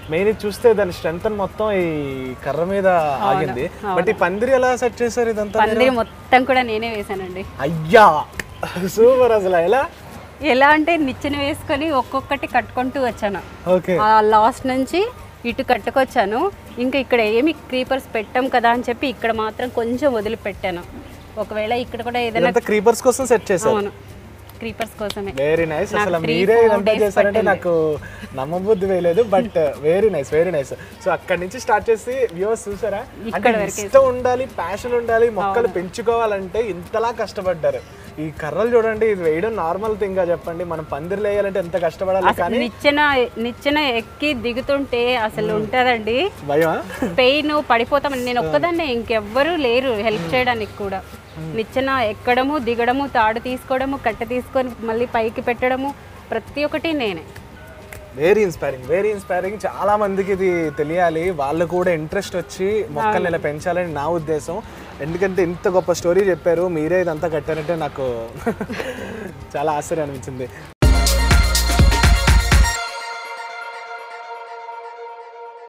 main ఇది చూస్తే దాని స్ట్రెంత్ మొత్తం ఈ కర్ర మీద ఆగింది బట్ ఈ పందిరి ఎలా సెట్ చేశారు ఇదంతా పందిరి మొత్తం కూడా నేనే వేశానండి అయ్యా సూపర్ అసలు ఎలా ఎలా అంటే నిచ్చెన వేసుకొని ఒక్కొక్కటి కట్టుకుంటూ వచ్చాను ఓకే ఆ లాస్ట్ నుంచి ఇటు కట్టుకొచ్చాను ఇంకా ఇక్కడ ఏమి క్రీపర్స్ పెట్టాం కదా అని చెప్పి ఇక్కడ మాత్రం కొంచెం వదిలిపెట్టాను ఒకవేళ ఇక్కడ కూడా ఏదైనా ఇదంతా క్రీపర్స్ కోసం సెట్ చేశారు అవును క్రీపర్స్ కోసమే వెరీ నైస్ నాకు అసలు three, మీరే four ఇదంతా days చేశారంటే నాకు నమ్మబుద్ధి వేయలేదు but very nice very nice so అక్కడి నుంచి స్టార్ట్ చేసి వ్యూవర్స్ చూసారా అంటే ఇష్టం ఉండాలి ప్యాషన్ ఉండాలి మొక్కలు పెంచుకోవాలంటే ఇంతలా కష్టపడ్డారు ఈ కర్రలు చూడండి ఇది వేయడం నార్మల్ థింగ్ గా చెప్పండి మనం పందిరి వేయాలంటే ఎంత కష్టపడాలి కానీ నిచ్చెన నిచ్చెన ఎక్కి దిగుతుంటే అసలు ఉంటుందండి భయమా పెయిన్ పడిపోతామని నేను ఒక్కదాన్నే ఇంకెవ్వరూ లేరు హెల్ప్ చేయడానికి కూడా నిచ్చెన ఎక్కడము దిగడము తాడు తీసుకోవడము కట్టె తీసుకొని మళ్ళీ పైకి పెట్టడము ప్రతి ఒక్కటి నేనే వెరీ ఇన్స్పైరింగ్ వెరీ ఇన్స్పైరింగ్ చాలా మందికి ఇది తెలియాలి వాళ్ళు కూడా ఇంట్రెస్ట్ వచ్చి మొక్కల్ని ఇలా పెంచాలని నా ఉద్దేశం ఎందుకంటే ఇంత గొప్ప స్టోరీ చెప్పారు మీరే ఇదంతా కట్టారంటే నాకు చాలా ఆశ్చర్యం అనిపించింది